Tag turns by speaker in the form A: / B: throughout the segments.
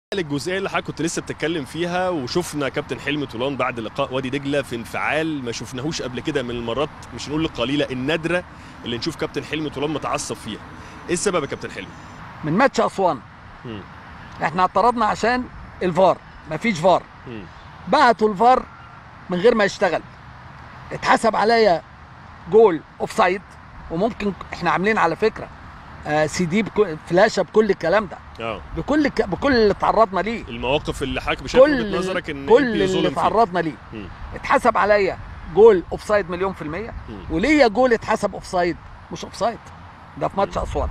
A: الجزئيه اللي حضرتك كنت لسه بتتكلم فيها وشفنا كابتن حلمي طولان بعد لقاء وادي دجله في انفعال ما شفناهوش قبل كده من المرات مش نقول القليله النادره اللي نشوف كابتن حلمي طولان متعصب فيها ايه السبب يا كابتن حلمي
B: من ماتش اسوان
A: مم.
B: احنا اعترضنا عشان الفار مفيش فار
A: مم.
B: بعتوا الفار من غير ما يشتغل اتحسب عليا جول اوف سايد وممكن احنا عاملين على فكره آه سي دي بكل فلاشه بكل الكلام ده
A: اه
B: بكل الك... بكل اللي تعرضنا ليه
A: المواقف اللي حضرتك شايف وجهه
B: كل
A: نظرك ان
B: كل
A: إمبي ظلم
B: اللي
A: فيه.
B: تعرضنا ليه
A: مم.
B: اتحسب عليا جول اوف سايد مليون في الميه
A: مم.
B: وليا جول اتحسب اوف سايد مش اوف سايد ده في ماتش اسوان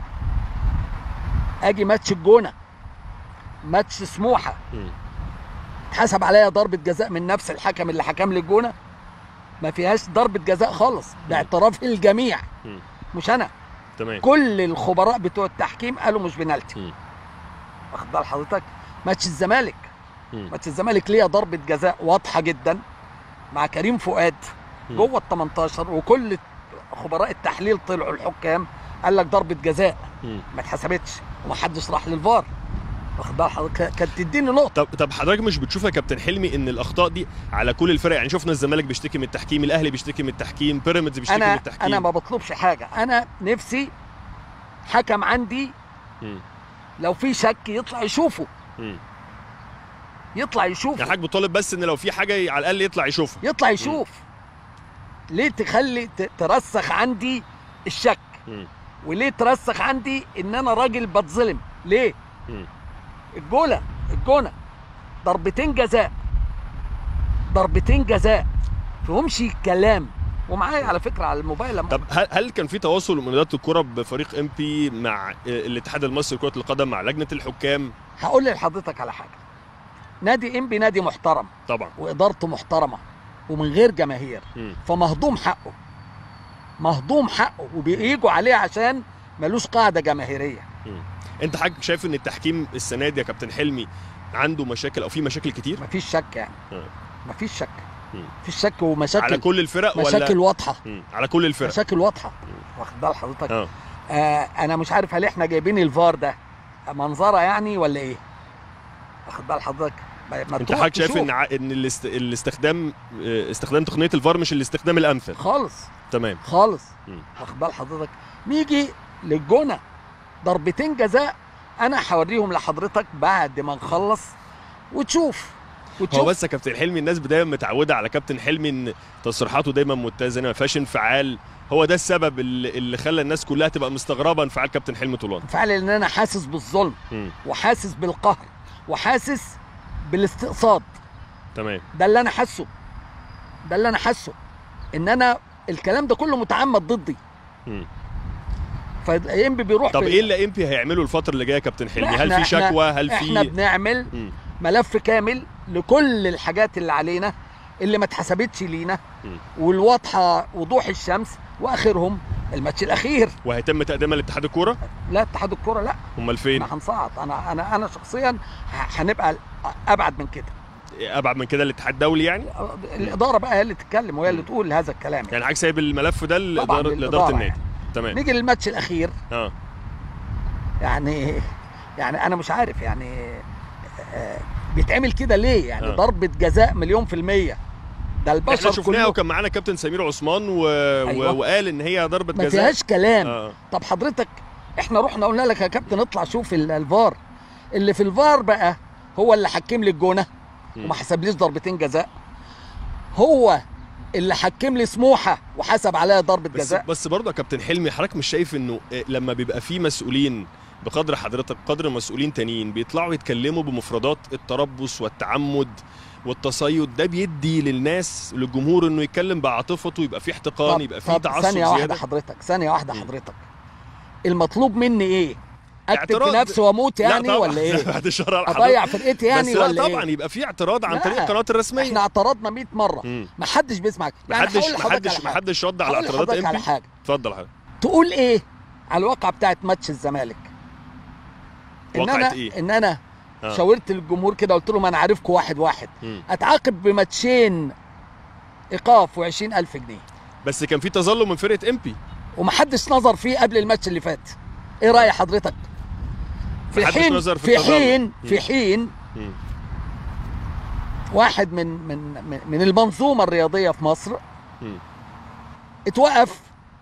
B: اجي ماتش الجونه ماتش سموحه
A: مم.
B: اتحسب عليا ضربه جزاء من نفس الحكم اللي حكم لي الجونه ما فيهاش ضربه جزاء خالص باعتراف الجميع
A: مم.
B: مش انا
A: تمام
B: كل الخبراء بتوع التحكيم قالوا مش بنالتي
A: مم.
B: واخد بال حضرتك ماتش الزمالك
A: مم.
B: ماتش الزمالك ليا ضربه جزاء واضحه جدا مع كريم فؤاد
A: مم.
B: جوه ال 18 وكل خبراء التحليل طلعوا الحكام قال لك ضربه جزاء
A: مم.
B: ما اتحسبتش ومحدش راح للفار واخد بال حضرتك كانت تديني نقطه
A: طب طب حضرتك مش بتشوف يا كابتن حلمي ان الاخطاء دي على كل الفرق يعني شفنا الزمالك بيشتكي من التحكيم الاهلي بيشتكي من التحكيم بيراميدز بيشتكي من
B: انا
A: التحكيم
B: انا ما بطلبش حاجه انا نفسي حكم عندي
A: مم.
B: لو في شك يطلع يشوفه
A: مم.
B: يطلع
A: يعني
B: يشوفه
A: حضرتك بتطالب بس ان لو في حاجه على الاقل يطلع يشوفها
B: يطلع يشوف ليه تخلي ت- ترسخ عندي الشك
A: مم.
B: وليه ترسخ عندي ان انا راجل بتظلم ليه
A: مم.
B: الجوله الجونه ضربتين جزاء ضربتين جزاء فيهمش كلام ومعايا على فكره على الموبايل لما
A: طب هل هل كان في تواصل من اداره الكره بفريق ام بي مع آه، الاتحاد المصري لكره القدم مع لجنه الحكام
B: هقول لحضرتك على حاجه نادي انبي نادي محترم
A: طبعا
B: وادارته محترمه ومن غير جماهير
A: مم.
B: فمهضوم حقه مهضوم حقه وبيجوا عليه عشان ملوش قاعده جماهيريه
A: مم. انت حضرتك شايف ان التحكيم السنه دي يا كابتن حلمي عنده مشاكل او في مشاكل كتير
B: مفيش شك يعني
A: آه.
B: مفيش شك
A: مم.
B: مفيش شك
A: على
B: ومشاكل
A: كل الفرق ولا
B: مشاكل واضحه
A: مم. على كل الفرق
B: مشاكل واضحه واخد بال حضرتك
A: اه
B: آه انا مش عارف هل احنا جايبين الفار ده منظره يعني ولا ايه واخد بال حضرتك ما ما
A: انت
B: تروح
A: حضرتك شايف
B: تشوف.
A: ان ع... ان الاست... الاستخدام آه، استخدام تقنيه الفار مش الاستخدام الامثل
B: خالص
A: تمام
B: خالص
A: مم.
B: واخد بال حضرتك نيجي للجونه ضربتين جزاء انا هوريهم لحضرتك بعد ما نخلص وتشوف
A: هو
B: وتشوف
A: بس يا كابتن حلمي الناس دايما متعوده على كابتن حلمي ان تصريحاته دايما متزنه ما فيهاش انفعال هو ده السبب اللي, اللي خلى الناس كلها تبقى مستغربه انفعال كابتن حلمي طولان
B: فعلا ان انا حاسس بالظلم
A: مم.
B: وحاسس بالقهر وحاسس بالاستقصاد
A: تمام
B: ده اللي انا حاسه ده اللي انا حاسه ان انا الكلام ده كله متعمد ضدي
A: مم.
B: فينبي بيروح
A: طب
B: في-
A: ايه اللي امبي هيعمله الفتره اللي جايه يا كابتن حلمي
B: لا،
A: هل
B: إحنا-
A: في شكوى هل
B: احنا
A: في
B: بنعمل
A: مم.
B: ملف كامل لكل الحاجات اللي علينا اللي ما اتحسبتش لينا
A: مم.
B: والواضحه وضوح الشمس واخرهم الماتش الاخير
A: وهيتم تقديمها لاتحاد الكوره
B: لا اتحاد الكوره لا
A: امال فين
B: احنا هنصعد انا انا انا شخصيا ه- هنبقى ابعد من كده
A: ابعد من كده الاتحاد الدولي يعني
B: الاداره بقى هي اللي تتكلم وهي اللي
A: مم.
B: تقول هذا الكلام يعني.
A: يعني حضرتك سايب الملف ده
B: طبعاً
A: لاداره
B: للإدارة
A: لاداره النادي
B: يعني.
A: تمام
B: نيجي للماتش الاخير
A: اه
B: يعني يعني انا مش عارف يعني آه، بيتعمل كده ليه يعني
A: آه.
B: ضربه جزاء مليون في الميه ده
A: احنا
B: البشر
A: شفناها
B: كله
A: وكان معانا كابتن سمير عثمان و...
B: أيوة.
A: و... وقال ان هي ضربه
B: ما
A: جزاء
B: فيهاش كلام
A: اه
B: طب حضرتك احنا رحنا قلنا لك يا كابتن اطلع شوف ال- الفار اللي في الفار بقى هو اللي حكم لي الجونه
A: مم.
B: وما حسبليش ضربتين جزاء هو اللي حكم لي سموحه وحسب عليها ضربه
A: بس
B: جزاء
A: بس برضه يا كابتن حلمي حضرتك مش شايف انه آه، لما بيبقى في مسؤولين بقدر حضرتك قدر مسؤولين تانيين بيطلعوا يتكلموا بمفردات التربص والتعمد والتصيد ده بيدي للناس للجمهور انه يتكلم بعاطفته يبقى في احتقان
B: طب-
A: يبقى في
B: طب
A: تعصب
B: ثانيه واحده
A: زياده
B: حضرتك ثانيه واحده
A: مم.
B: حضرتك المطلوب مني ايه اكتب
A: اعتراض.
B: في نفسي واموت يعني
A: لا طبعا
B: ولا ايه
A: بعد الشر على حضرتك.
B: اضيع فرقتي يعني
A: بس لا
B: ولا
A: طبعا
B: ايه
A: يبقى في اعتراض عن
B: لا.
A: طريق القنوات الرسميه
B: احنا اعترضنا 100 مره
A: مم.
B: ما حدش بيسمعك يعني
A: محدش
B: هقول لحضرتك
A: محدش
B: على حاجة.
A: محدش رد على
B: هقول
A: اعتراضات
B: لحضرتك على
A: امبي
B: حاجه
A: اتفضل حضرتك
B: تقول ايه على الواقع بتاعت ماتش الزمالك ان
A: واقعة
B: انا
A: إيه؟
B: ان انا
A: آه.
B: شاورت للجمهور كده قلت لهم انا عارفكم واحد واحد
A: مم.
B: اتعاقب بماتشين ايقاف و20000 جنيه
A: بس كان في تظلم من فرقه امبي
B: ومحدش نظر فيه قبل الماتش اللي فات ايه راي حضرتك في
A: محدش
B: حين
A: نظر في
B: في
A: التظلم.
B: حين
A: مم.
B: في حين
A: مم.
B: واحد من من من- من المنظومه الرياضيه في مصر
A: مم.
B: اتوقف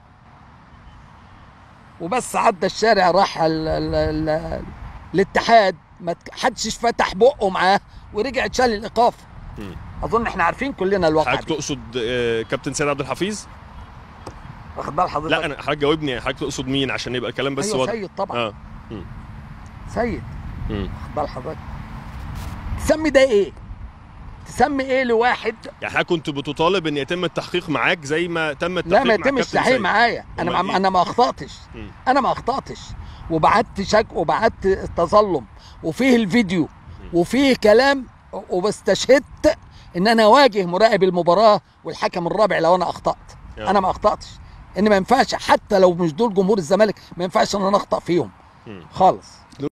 B: وبس عدى الشارع راح ال ال ال الاتحاد ما ت- حدش فتح بقه معاه ورجع اتشال الايقاف
A: مم.
B: اظن احنا عارفين كلنا الواقع
A: حضرتك
B: دي.
A: تقصد آه، كابتن سيد عبد الحفيظ
B: واخد بال حضرتك
A: لا انا حضرتك جاوبني حضرتك تقصد مين عشان يبقى الكلام بس
B: ايوه
A: واضح
B: سيد طبعا
A: اه
B: سيد
A: مم.
B: واخد بال حضرتك تسمي ده ايه تسمي ايه لواحد
A: يعني حضرتك كنت بتطالب ان يتم التحقيق معاك زي ما تم التحقيق
B: لا ما
A: مع
B: يتمش
A: كابتن
B: تحقيق
A: سيد.
B: معايا انا
A: أمال
B: ما
A: إيه؟
B: انا ما اخطاتش
A: مم.
B: انا ما اخطاتش وبعت شك وبعت تظلم وفيه الفيديو وفيه كلام وبستشهدت ان انا اواجه مراقب المباراه والحكم الرابع لو انا اخطات
A: آه.
B: انا ما اخطاتش ان ما ينفعش حتى لو مش دول جمهور الزمالك ما ينفعش ان انا اخطا فيهم
A: مم.
B: خالص